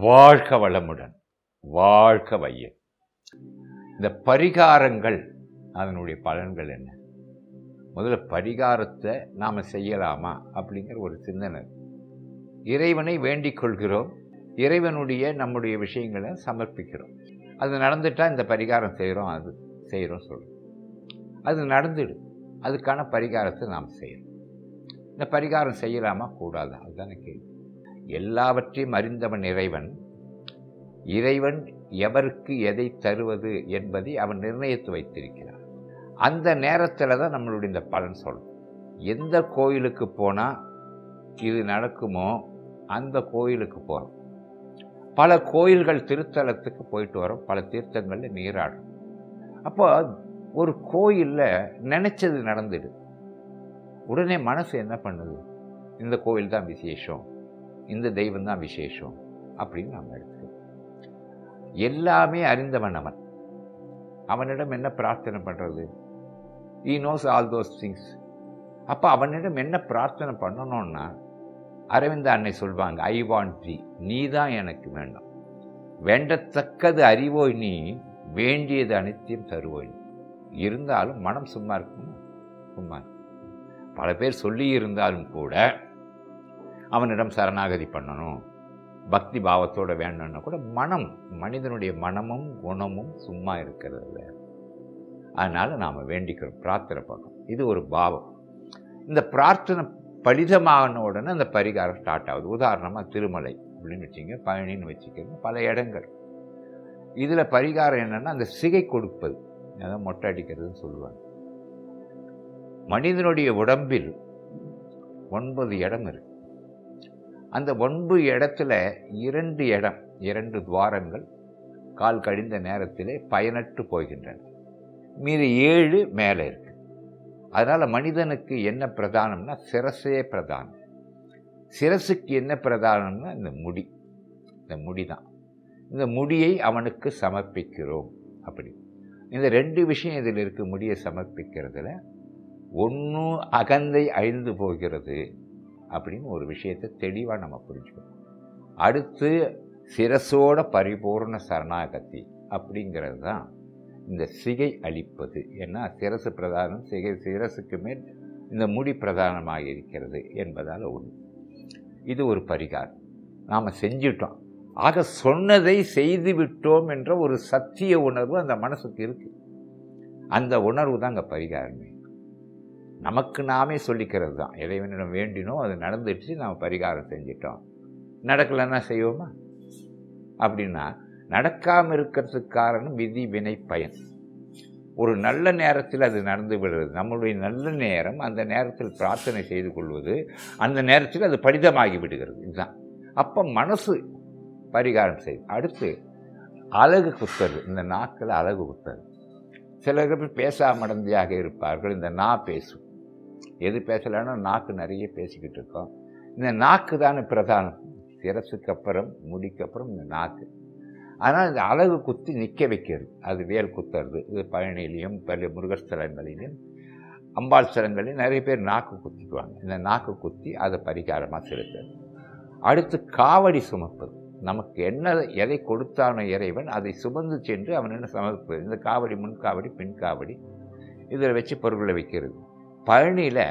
வாழ்க வளமுடன் வாழ்க வையம் இந்த பரிகாரங்கள் அதனுடைய பலன்கள் என்ன முதல்ல பரிகாரத்தை நாம் செய்யலாமா அப்படிங்கிற ஒரு சிந்தனை இறைவனை வேண்டிக் கொள்கிறோம் இறைவனுடைய நம்முடைய விஷயங்களை சமர்ப்பிக்கிறோம் அது நடந்துட்டால் இந்த பரிகாரம் செய்கிறோம் அது செய்கிறோம் சொல்கிறோம் அது நடந்துடும் அதுக்கான பரிகாரத்தை நாம் செய்யணும் இந்த பரிகாரம் செய்யலாமா கூடாதா அதுதானே கேள்வி எல்லாவற்றையும் அறிந்தவன் இறைவன் இறைவன் எவருக்கு எதை தருவது என்பதை அவன் நிர்ணயித்து வைத்திருக்கிறான் அந்த நேரத்தில் தான் நம்மளுடைய இந்த பலன் சொல்லும் எந்த கோயிலுக்கு போனால் இது நடக்குமோ அந்த கோயிலுக்கு போகிறோம் பல கோயில்கள் திருத்தலத்துக்கு போயிட்டு வரோம் பல தீர்த்தங்களில் நீராடும் அப்போ ஒரு கோயிலில் நினச்சது நடந்துடு உடனே மனசு என்ன பண்ணுது இந்த கோயில் தான் விசேஷம் இந்த தெய்வம் தான் விசேஷம் அப்படின்னு நம்ம எடுத்துக்கணும் எல்லாமே அறிந்தவன் அவன் அவனிடம் என்ன பிரார்த்தனை பண்ணுறது he knows all those things அப்போ அவனிடம் என்ன பிரார்த்தனை பண்ணணும்னா அரவிந்த அன்னை சொல்வாங்க ஐ வாண்ட் தி நீ தான் எனக்கு வேண்டும் வேண்டத்தக்கது அறிவோய் நீ வேண்டியது அனைத்தையும் தருவோய் இருந்தாலும் மனம் சும்மா இருக்கும் சும்மா இருக்கும் பல பேர் சொல்லி இருந்தாலும் கூட அவனிடம் சரணாகதி பண்ணணும் பக்தி பாவத்தோட வேணும்னா கூட மனம் மனிதனுடைய மனமும் குணமும் சும்மா இருக்கிறது இல்லை அதனால் நாம் வேண்டிக்கிறோம் பிரார்த்தனை பண்ணோம் இது ஒரு பாவம் இந்த பிரார்த்தனை பலிதமான உடனே அந்த பரிகாரம் ஸ்டார்ட் ஆகுது உதாரணமாக திருமலை அப்படின்னு வச்சுங்க பழனின்னு வச்சுக்கோங்க பல இடங்கள் இதில் பரிகாரம் என்னென்னா அந்த சிகை கொடுப்பது அதான் மொட்டை அடிக்கிறதுன்னு சொல்லுவாங்க மனிதனுடைய உடம்பில் ஒன்பது இடம் இருக்கு அந்த ஒன்பது இடத்துல இரண்டு இடம் இரண்டு துவாரங்கள் கால் கழிந்த நேரத்திலே பயனற்று போகின்றன மீது ஏழு மேலே இருக்கு அதனால் மனிதனுக்கு என்ன பிரதானம்னா சிரசே பிரதானம் சிரசுக்கு என்ன பிரதானம்னா இந்த முடி இந்த முடி தான் இந்த முடியை அவனுக்கு சமர்ப்பிக்கிறோம் அப்படி இந்த ரெண்டு விஷயம் இதில் இருக்கு முடியை சமர்ப்பிக்கிறதுல ஒன்று அகந்தை அழிந்து போகிறது அப்படின்னு ஒரு விஷயத்தை தெளிவாக நம்ம புரிஞ்சுக்கணும் அடுத்து சிரசோட பரிபூர்ண சரணாகதி அப்படிங்கிறது தான் இந்த சிகை அளிப்பது ஏன்னா சிரசு பிரதானம் சிகை சிரசுக்கு மேல் இந்த முடி பிரதானமாக இருக்கிறது என்பதால் ஒன்று இது ஒரு பரிகாரம் நாம் செஞ்சிட்டோம் ஆக சொன்னதை செய்து விட்டோம் என்ற ஒரு சத்திய உணர்வு அந்த மனசுக்கு இருக்குது அந்த உணர்வு தான் அங்கே பரிகாரமே நமக்கு நாமே சொல்லிக்கிறது தான் இறைவனிடம் வேண்டினோம் அது நடந்துடுச்சு நாம் பரிகாரம் செஞ்சிட்டோம் நடக்கலைன்னா செய்வோமா அப்படின்னா நடக்காமல் இருக்கிறதுக்கு காரணம் விதி வினை பயன் ஒரு நல்ல நேரத்தில் அது நடந்து விடுறது நம்மளுடைய நல்ல நேரம் அந்த நேரத்தில் பிரார்த்தனை செய்து கொள்வது அந்த நேரத்தில் அது படிதமாகி விடுகிறது இதுதான் அப்போ மனசு பரிகாரம் செய்யும் அடுத்து அழகு குத்துறது இந்த நாக்கில் அழகு குத்துறது சில பேர் பேசாமடந்தியாக இருப்பார்கள் இந்த நா பேசும் எது பேசலைன்னா நாக்கு நிறைய பேசிக்கிட்டு இருக்கோம் இந்த நாக்கு தானே பிரதானம் சிரசுக்கு அப்புறம் முடிக்கு அப்புறம் இந்த நாக்கு அதனால் இந்த அழகு குத்தி நிற்க வைக்கிறது அது வேல் குத்துறது இது பழனிலையும் பல முருகர் ஸ்தலங்களிலும் அம்பாள் ஸ்தலங்களையும் நிறைய பேர் நாக்கு குத்திக்குவாங்க இந்த நாக்கு குத்தி அதை பரிகாரமாக செலுத்துறது அடுத்து காவடி சுமப்பது நமக்கு என்ன எதை கொடுத்தானோ இறைவன் அதை சுமந்து சென்று அவன் என்ன சமர்ப்பது இந்த காவடி முன் காவடி பின் காவடி இதில் வச்சு பொருட்களை வைக்கிறது பழனியில்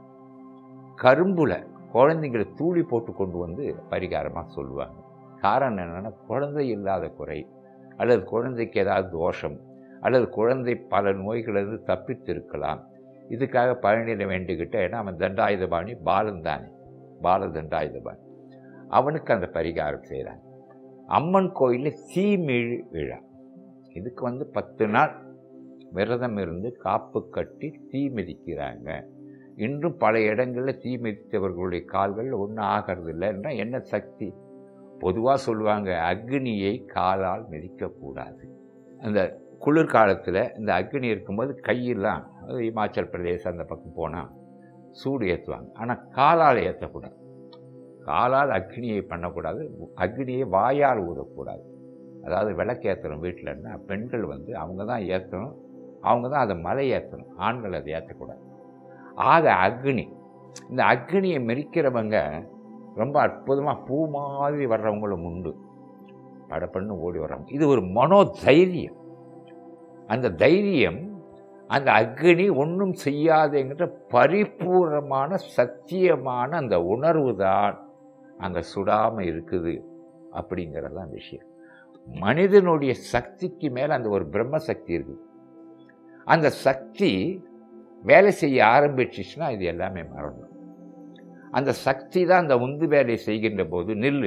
கரும்புல குழந்தைங்களை தூளி போட்டு கொண்டு வந்து பரிகாரமாக சொல்லுவாங்க காரணம் என்னென்னா குழந்தை இல்லாத குறை அல்லது குழந்தைக்கு ஏதாவது தோஷம் அல்லது குழந்தை பல நோய்களிலிருந்து தப்பித்திருக்கலாம் இதுக்காக பழனியில் வேண்டிக்கிட்ட ஏன்னா அவன் தண்டாயுதபாணி பாலன் தானே பால தண்டாயுதபாணி அவனுக்கு அந்த பரிகாரம் செய்கிறாங்க அம்மன் கோயிலில் தீமிழ் விழா இதுக்கு வந்து பத்து நாள் விரதம் இருந்து காப்பு கட்டி தீ மிதிக்கிறாங்க இன்றும் பல இடங்களில் தீ மிதித்தவர்களுடைய கால்கள் ஒன்றும் ஆகிறது இல்லைன்னா என்ன சக்தி பொதுவாக சொல்லுவாங்க அக்னியை காலால் மிதிக்கக்கூடாது அந்த குளிர்காலத்தில் இந்த அக்னி இருக்கும்போது கையெல்லாம் அது இமாச்சல் பிரதேசம் அந்த பக்கம் போனால் சூடு ஏற்றுவாங்க ஆனால் காலால் ஏற்றக்கூடாது காலால் அக்னியை பண்ணக்கூடாது அக்னியை வாயால் ஊதக்கூடாது அதாவது விளக்கு ஏற்றணும் வீட்டிலன்னா பெண்கள் வந்து அவங்க தான் ஏற்றணும் அவங்க தான் அதை மலை ஏற்றணும் ஆண்கள் அதை ஏற்றக்கூடாது ஆக அக்னி இந்த அக்னியை மெரிக்கிறவங்க ரொம்ப அற்புதமாக பூ மாதிரி வர்றவங்களும் உண்டு படப்பண்ணு ஓடி வர்றாங்க இது ஒரு மனோ தைரியம் அந்த தைரியம் அந்த அக்னி ஒன்றும் செய்யாதுங்கிற பரிபூர்ணமான சத்தியமான அந்த உணர்வு தான் அங்கே சுடாமல் இருக்குது அப்படிங்கிறது தான் விஷயம் மனிதனுடைய சக்திக்கு மேலே அந்த ஒரு பிரம்ம சக்தி இருக்குது அந்த சக்தி வேலை செய்ய ஆரம்பிச்சிச்சுன்னா இது எல்லாமே மறந்துடும் அந்த சக்தி தான் அந்த உந்து வேலையை செய்கின்ற போது நில்லு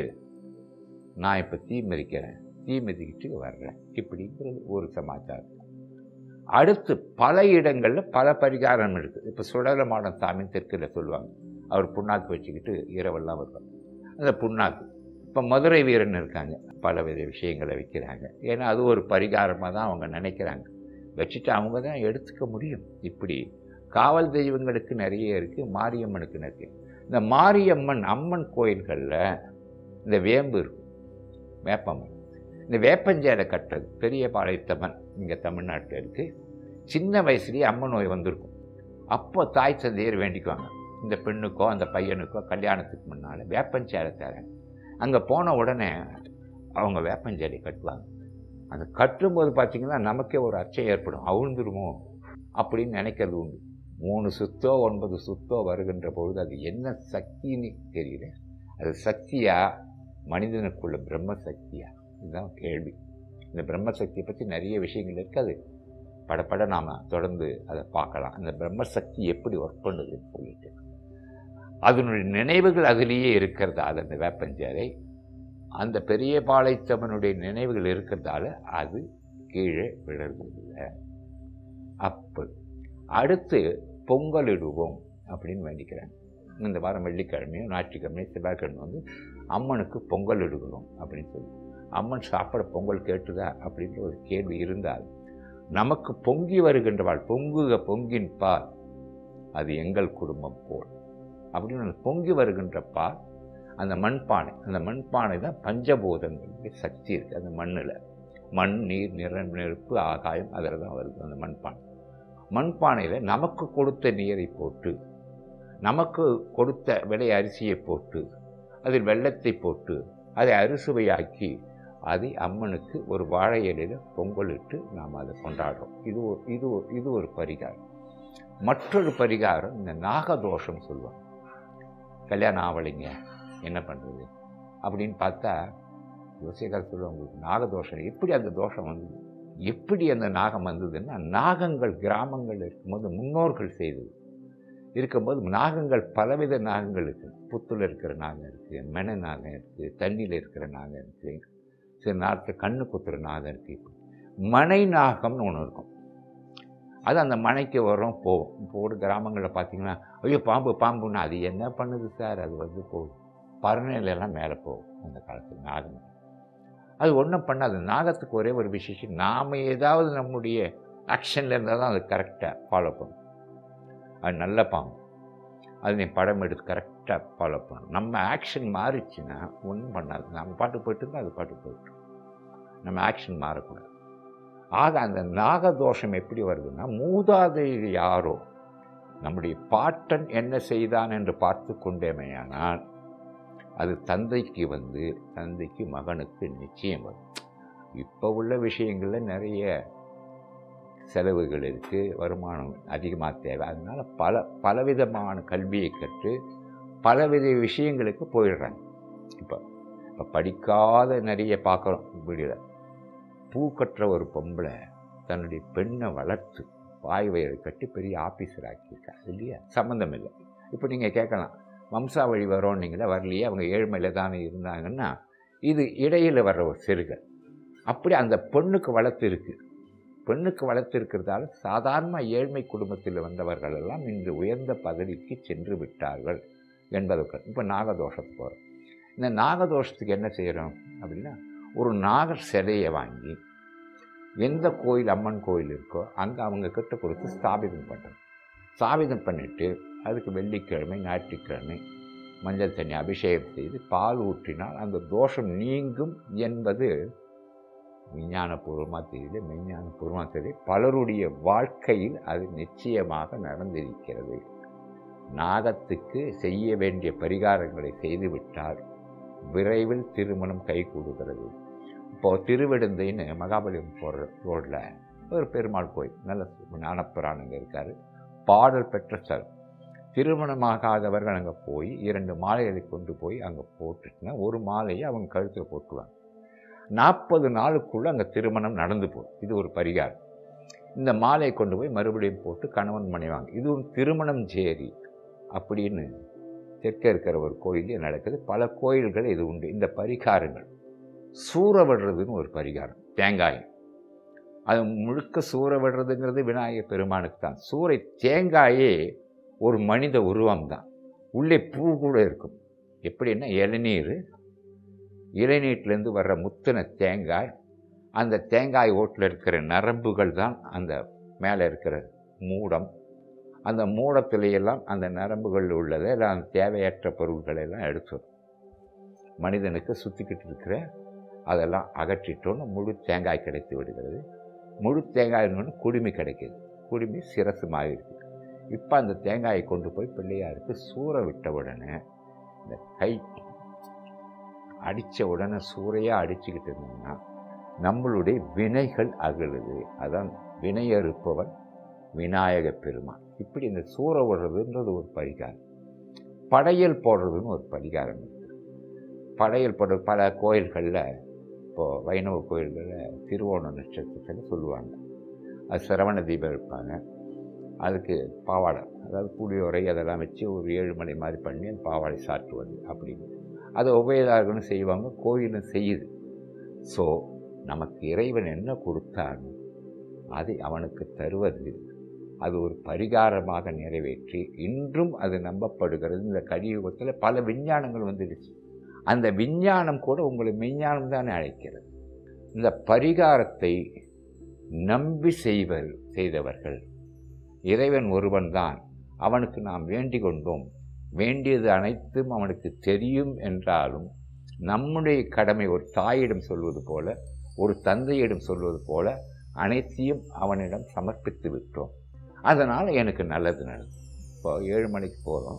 நான் இப்போ தீ மிதிக்கிறேன் தீ மிதிக்கிட்டு வர்றேன் இப்படிங்கிறது ஒரு சமாச்சாரம் அடுத்து பல இடங்களில் பல பரிகாரம் இருக்குது இப்போ சுடலமான சாமி தெற்கில் சொல்லுவாங்க அவர் புண்ணாக்கு வச்சுக்கிட்டு இரவெல்லாம் வருவாங்க அந்த புண்ணாக்கு இப்போ மதுரை வீரன் இருக்காங்க பல வித விஷயங்களை வைக்கிறாங்க ஏன்னா அது ஒரு பரிகாரமாக தான் அவங்க நினைக்கிறாங்க வச்சுட்டு அவங்க தான் எடுத்துக்க முடியும் இப்படி காவல் தெய்வங்களுக்கு நிறைய இருக்குது மாரியம்மனுக்கு நிறைய இந்த மாரியம்மன் அம்மன் கோயில்களில் இந்த வேம்பு இருக்கும் வேப்பம்மன் இந்த வேப்பஞ்சேலை கட்டுறது பெரிய பாளையத்தம்மன் இங்கே தமிழ்நாட்டில் இருக்குது சின்ன வயசுலேயே அம்மன் நோய் வந்திருக்கும் அப்போ தாய் தந்தையர் வேண்டிக்குவாங்க இந்த பெண்ணுக்கோ அந்த பையனுக்கோ கல்யாணத்துக்கு முன்னால் வேப்பஞ்சேலை தரேன் அங்கே போன உடனே அவங்க வேப்பஞ்சேலை கட்டுவாங்க அந்த கட்டும்போது பார்த்திங்கன்னா நமக்கே ஒரு அச்சம் ஏற்படும் அவிழ்ந்துருமோ அப்படின்னு நினைக்கிறது உண்டு மூணு சுத்தோ ஒன்பது சுத்தோ வருகின்ற பொழுது அது என்ன சக்தின்னு தெரியல அது சக்தியா மனிதனுக்குள்ள பிரம்ம சக்தியா இதுதான் கேள்வி இந்த பிரம்ம சக்தியை பற்றி நிறைய விஷயங்கள் இருக்குது படப்பட நாம் தொடர்ந்து அதை பார்க்கலாம் அந்த பிரம்ம சக்தி எப்படி ஒர்க் பண்ணுதுன்னு சொல்லிட்டு அதனுடைய நினைவுகள் அதிலேயே இருக்கிறதால அந்த வேப்பஞ்சேரை அந்த பெரிய பாளையத்தம்மனுடைய நினைவுகள் இருக்கிறதால அது கீழே விழுறதில்லை அப்போ அடுத்து பொங்கலிடுவோம் அப்படின்னு வேண்டிக்கிறாங்க இந்த வாரம் வெள்ளிக்கிழமையும் ஞாயிற்றுக்கிழமையும் செவ்வாய்க்கிழமை வந்து அம்மனுக்கு பொங்கல் இடுகிறோம் அப்படின்னு சொல்லி அம்மன் சாப்பிட பொங்கல் கேட்டுதா அப்படின்ற ஒரு கேள்வி இருந்தால் நமக்கு பொங்கி வருகின்றவாள் பொங்குக பொங்கின் பால் அது எங்கள் குடும்பம் போல் அப்படின்னு பொங்கி வருகின்ற பால் அந்த மண்பானை அந்த மண்பானை தான் பஞ்சபூதங்களுடைய சக்தி இருக்குது அந்த மண்ணில் மண் நீர் நிற நெருப்பு ஆகாயம் அதில் தான் வருது அந்த மண்பானை மண்பானையில் நமக்கு கொடுத்த நீரை போட்டு நமக்கு கொடுத்த விலை அரிசியை போட்டு அதில் வெள்ளத்தை போட்டு அதை அறுசுவையாக்கி அதை அம்மனுக்கு ஒரு வாழை இலையில் பொங்கலிட்டு நாம் அதை கொண்டாடுறோம் இது ஒரு இது ஒரு இது ஒரு பரிகாரம் மற்றொரு பரிகாரம் இந்த நாகதோஷம் சொல்லுவாங்க கல்யாணம் ஆவலைங்க என்ன பண்ணுறது அப்படின்னு பார்த்தா யோசிக்கார் சொல்லுவாங்க உங்களுக்கு நாகதோஷம் எப்படி அந்த தோஷம் வந்தது எப்படி அந்த நாகம் வந்ததுன்னா நாகங்கள் கிராமங்கள் இருக்கும்போது முன்னோர்கள் செய்தது இருக்கும்போது நாகங்கள் பலவித நாகங்கள் இருக்குது புத்தில் இருக்கிற நாகம் இருக்குது மென நாகம் இருக்குது தண்ணியில் இருக்கிற நாகம் இருக்குது சில நாட்டில் கண்ணு குத்துற நாகம் இருக்குது மனை நாகம்னு ஒன்று இருக்கும் அது அந்த மனைக்கு வரும் போகும் இப்போ ஒரு கிராமங்களில் பார்த்தீங்கன்னா ஐயோ பாம்பு பாம்புன்னா அது என்ன பண்ணுது சார் அது வந்து போகும் பறனையிலெல்லாம் மேலே போகும் அந்த காலத்தில் நாகம் அது ஒன்றும் பண்ணாது நாகத்துக்கு ஒரே ஒரு விசேஷம் நாம் ஏதாவது நம்முடைய ஆக்ஷனில் இருந்தால் தான் அது கரெக்டாக ஃபாலோ பண்ணும் அது நல்ல பாம்பு அது நீ படம் எடுத்து கரெக்டாக ஃபாலோ பண்ணணும் நம்ம ஆக்ஷன் மாறிச்சுன்னா ஒன்றும் பண்ணாது நம்ம பாட்டு போயிட்டு இருந்தால் அது பாட்டு போயிட்டு நம்ம ஆக்ஷன் மாறக்கூடாது ஆக அந்த நாகதோஷம் எப்படி வருதுன்னா மூதாதையர் யாரோ நம்முடைய பாட்டன் என்ன செய்தான் என்று பார்த்து கொண்டேமையானால் அது தந்தைக்கு வந்து தந்தைக்கு மகனுக்கு நிச்சயம் வரும் இப்போ உள்ள விஷயங்களில் நிறைய செலவுகள் இருக்குது வருமானம் அதிகமாக தேவை அதனால் பல பலவிதமான கல்வியை கற்று பலவித விஷயங்களுக்கு போயிடுறாங்க இப்போ இப்போ படிக்காத நிறைய பார்க்குறோம் வீடில் பூ கட்டுற ஒரு பொம்பளை தன்னுடைய பெண்ணை வளர்த்து வாய் வயிறு கட்டி பெரிய ஆஃபீஸர் ஆக்கியிருக்கா இல்லையா சம்மந்தம் இல்லை இப்போ நீங்கள் கேட்கலாம் வம்சாவழி வரோன்னீங்களே வரலையே அவங்க ஏழ்மையில் தானே இருந்தாங்கன்னா இது இடையில் வர்ற ஒரு செருகல் அப்படி அந்த பொண்ணுக்கு வளர்த்து இருக்குது பெண்ணுக்கு வளர்த்திருக்கிறதால சாதாரண ஏழ்மை குடும்பத்தில் வந்தவர்கள் எல்லாம் இன்று உயர்ந்த பதவிக்கு சென்று விட்டார்கள் என்பதற்கு இப்போ நாகதோஷத்துக்கு வரும் இந்த நாகதோஷத்துக்கு என்ன செய்கிறோம் அப்படின்னா ஒரு நாகர் சிலையை வாங்கி எந்த கோயில் அம்மன் கோயில் இருக்கோ அங்கே அவங்க கிட்ட கொடுத்து ஸ்தாபிதம் பண்ணுறோம் ஸ்தாபிதம் பண்ணிவிட்டு அதுக்கு வெள்ளிக்கிழமை ஞாயிற்றுக்கிழமை மஞ்சள் தண்ணி அபிஷேகம் செய்து பால் ஊற்றினால் அந்த தோஷம் நீங்கும் என்பது விஞ்ஞானபூர்வமாக தெரியல மெஞ்ஞானபூர்வமாக தெரியல பலருடைய வாழ்க்கையில் அது நிச்சயமாக நடந்திருக்கிறது நாகத்துக்கு செய்ய வேண்டிய பரிகாரங்களை செய்துவிட்டால் விரைவில் திருமணம் கைகூடுகிறது இப்போது திருவிடந்தைன்னு மகாபலிபுரம் போகிற ரோட்டில் ஒரு பெருமாள் கோயில் நல்ல ஞானப்பிராணுங்க இருக்கார் பாடல் பெற்ற ஸ்தலம் திருமணமாகாதவர்கள் அங்கே போய் இரண்டு மாலைகளை கொண்டு போய் அங்கே போட்டுட்டுனா ஒரு மாலையை அவங்க கழுத்தில் போட்டுருவாங்க நாற்பது நாளுக்குள்ளே அங்கே திருமணம் நடந்து போகும் இது ஒரு பரிகாரம் இந்த மாலையை கொண்டு போய் மறுபடியும் போட்டு கணவன் மனைவாங்க இதுவும் திருமணம் சேரி அப்படின்னு தெற்க இருக்கிற ஒரு கோயிலே நடக்குது பல கோயில்கள் இது உண்டு இந்த பரிகாரங்கள் சூற விடுறதுன்னு ஒரு பரிகாரம் தேங்காய் அது முழுக்க சூற விடுறதுங்கிறது விநாயகர் பெருமானுக்கு தான் சூறை தேங்காயே ஒரு மனித உருவம் தான் உள்ளே பூ கூட இருக்கும் எப்படின்னா இளநீர் இளநீட்டிலேருந்து வர்ற முத்தின தேங்காய் அந்த தேங்காய் ஓட்டில் இருக்கிற நரம்புகள் தான் அந்த மேலே இருக்கிற மூடம் அந்த மூடத்திலையெல்லாம் அந்த நரம்புகள் உள்ளதை இல்லை அந்த தேவையற்ற பொருள்களை எல்லாம் எடுத்துடும் மனிதனுக்கு சுற்றிக்கிட்டு இருக்கிற அதெல்லாம் அகற்றிட்டோன்னு முழு தேங்காய் கிடைத்து விடுகிறது முழு தேங்காய்னு குடுமி கிடைக்கிது குடுமி சிரசு மாறிடுது இப்போ அந்த தேங்காயை கொண்டு போய் பிள்ளையாருக்கு சூற விட்ட உடனே இந்த கை அடித்த உடனே சூறையாக அடிச்சுக்கிட்டு இருந்தோம்னா நம்மளுடைய வினைகள் அகழுது அதான் வினையறுப்பவன் விநாயக பெருமான் இப்படி இந்த சூற விடுறதுன்றது ஒரு பரிகாரம் படையல் போடுறதுன்னு ஒரு பரிகாரம் இருக்குது படையல் போடுற பல கோயில்களில் இப்போது வைணவ கோயில்களில் திருவோண நட்சத்திரத்தில் சொல்லுவாங்க அது சிரவண தீபம் இருப்பாங்க அதுக்கு பாவாடை அதாவது புளியோரை அதெல்லாம் வச்சு ஒரு ஏழு மணி மாதிரி பண்ணி அந்த பாவாடை சாட்டுவது அப்படின்னு அது உபயதார்களும் செய்வாங்க கோயிலும் செய்யுது ஸோ நமக்கு இறைவன் என்ன கொடுத்தானோ அதை அவனுக்கு தருவது அது ஒரு பரிகாரமாக நிறைவேற்றி இன்றும் அது நம்பப்படுகிறது இந்த கலியுகத்தில் பல விஞ்ஞானங்கள் வந்துடுச்சு அந்த விஞ்ஞானம் கூட உங்களை மெஞ்ஞானம் தானே அழைக்கிறது இந்த பரிகாரத்தை நம்பி செய்வர் செய்தவர்கள் இறைவன் ஒருவன்தான் அவனுக்கு நாம் வேண்டிக் கொண்டோம் வேண்டியது அனைத்தும் அவனுக்கு தெரியும் என்றாலும் நம்முடைய கடமை ஒரு தாயிடம் சொல்வது போல ஒரு தந்தையிடம் சொல்வது போல அனைத்தையும் அவனிடம் சமர்ப்பித்து விட்டோம் அதனால் எனக்கு நல்லது நடக்கும் இப்போ ஏழு மணிக்கு போகிறோம்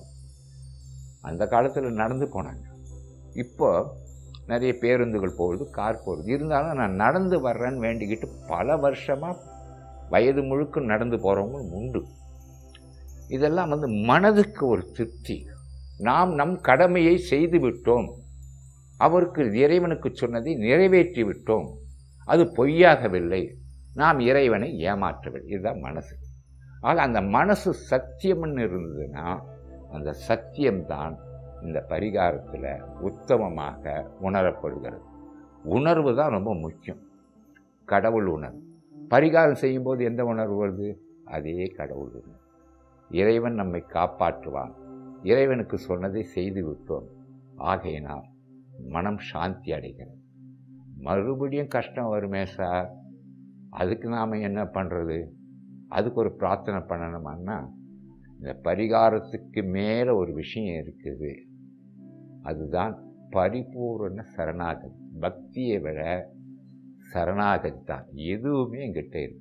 அந்த காலத்தில் நடந்து போனாங்க இப்போ நிறைய பேருந்துகள் போகுது கார் போகுது இருந்தாலும் நான் நடந்து வர்றேன்னு வேண்டிக்கிட்டு பல வருஷமாக வயது முழுக்க நடந்து போகிறவங்களும் உண்டு இதெல்லாம் வந்து மனதுக்கு ஒரு திருப்தி நாம் நம் கடமையை செய்து விட்டோம் அவருக்கு இறைவனுக்கு சொன்னதை நிறைவேற்றி விட்டோம் அது பொய்யாகவில்லை நாம் இறைவனை ஏமாற்றவில்லை இதுதான் மனசு ஆக அந்த மனசு சத்தியம்னு இருந்ததுன்னா அந்த சத்தியம்தான் இந்த பரிகாரத்தில் உத்தமமாக உணரப்படுகிறது உணர்வு தான் ரொம்ப முக்கியம் கடவுள் உணர்வு பரிகாரம் செய்யும்போது எந்த உணர்வு வருது அதே கடவுள் உணர்வு இறைவன் நம்மை காப்பாற்றுவான் இறைவனுக்கு சொன்னதை செய்து விட்டோம் ஆகையினால் மனம் சாந்தி அடைகிறது மறுபடியும் கஷ்டம் வருமே சார் அதுக்கு நாம் என்ன பண்ணுறது அதுக்கு ஒரு பிரார்த்தனை பண்ணணுமான்னா இந்த பரிகாரத்துக்கு மேலே ஒரு விஷயம் இருக்குது அதுதான் பரிபூரண சரணாகதி பக்தியை விட சரணாகதி தான் எதுவுமே எங்கிட்ட இருக்கு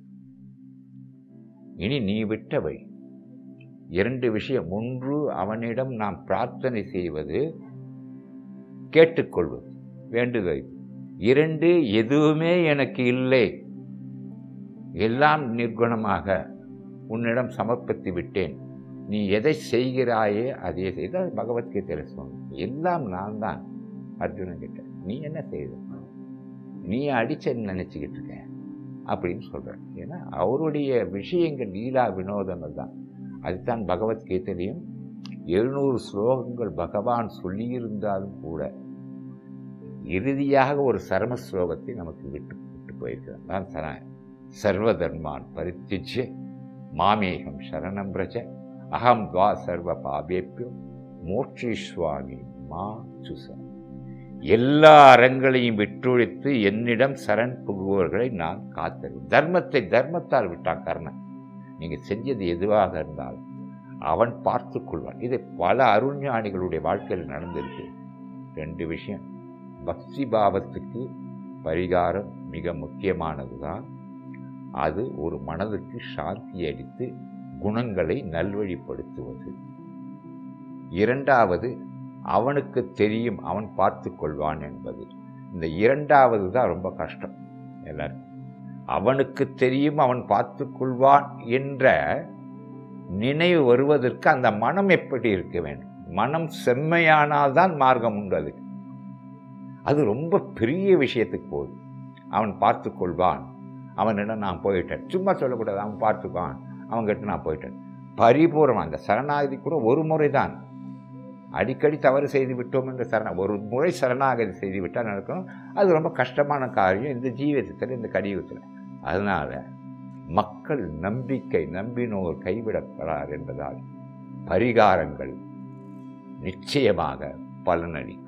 இனி நீ விட்ட வழி இரண்டு விஷயம் ஒன்று அவனிடம் நாம் பிரார்த்தனை செய்வது கேட்டுக்கொள்வது வேண்டுதல் இரண்டு எதுவுமே எனக்கு இல்லை எல்லாம் நிர்குணமாக உன்னிடம் சமர்ப்பித்து விட்டேன் நீ எதை செய்கிறாயே அதே செய்த பகவத்கீதையில் சொன்ன எல்லாம் நான் தான் அர்ஜுனன் கிட்ட நீ என்ன செய்த நீ அடிச்சன்னு நினச்சிக்கிட்டு இருக்க அப்படின்னு சொல்கிறேன் ஏன்னா அவருடைய விஷயங்கள் லீலா வினோதங்கள் தான் அதுதான் பகவத்கீதையிலையும் எழுநூறு ஸ்லோகங்கள் பகவான் சொல்லியிருந்தாலும் கூட இறுதியாக ஒரு சரம ஸ்லோகத்தை நமக்கு விட்டு விட்டு போயிருக்கிறார் தான் சர சர்வதர்மான் பரித்திஜ்ய மாமேகம் சரணம் பிரஜ அகம் துவா சர்வ பாபேப்பியோ மோட்சிஸ்வாமி மா சுச எல்லா அறங்களையும் விட்டொழித்து என்னிடம் சரண் புகுவர்களை நான் காத்தருவேன் தர்மத்தை தர்மத்தால் விட்டான் கர்ணன் நீங்கள் செஞ்சது எதுவாக இருந்தாலும் அவன் பார்த்து கொள்வான் இது பல அருள்ஞானிகளுடைய வாழ்க்கையில் நடந்திருக்கு ரெண்டு விஷயம் பக்தி பாவத்துக்கு பரிகாரம் மிக முக்கியமானது தான் அது ஒரு மனதுக்கு சாந்தி அளித்து குணங்களை நல்வழிப்படுத்துவது இரண்டாவது அவனுக்கு தெரியும் அவன் பார்த்து கொள்வான் என்பது இந்த இரண்டாவது தான் ரொம்ப கஷ்டம் எல்லாருக்கும் அவனுக்கு தெரியும் அவன் பார்த்து கொள்வான் என்ற நினைவு வருவதற்கு அந்த மனம் எப்படி இருக்க வேண்டும் மனம் செம்மையானால்தான் மார்க்கம் உண்டு அதுக்கு அது ரொம்ப பெரிய விஷயத்துக்கு போகுது அவன் பார்த்து கொள்வான் அவனிடம் நான் போயிட்டேன் சும்மா சொல்லக்கூடாது அவன் பார்த்துக்குவான் அவன்கிட்ட நான் போயிட்டேன் பரிபூர்ணம் அந்த சரணாகதி கூட ஒரு முறை தான் அடிக்கடி தவறு செய்து விட்டோம் என்று சரண ஒரு முறை சரணாகதி செய்து விட்டால் நடக்கும் அது ரொம்ப கஷ்டமான காரியம் இந்த ஜீவிதத்தில் இந்த கலியுகத்தில் அதனால் மக்கள் நம்பிக்கை நம்பினோர் கைவிடப்படார் என்பதால் பரிகாரங்கள் நிச்சயமாக பலனளிக்கும்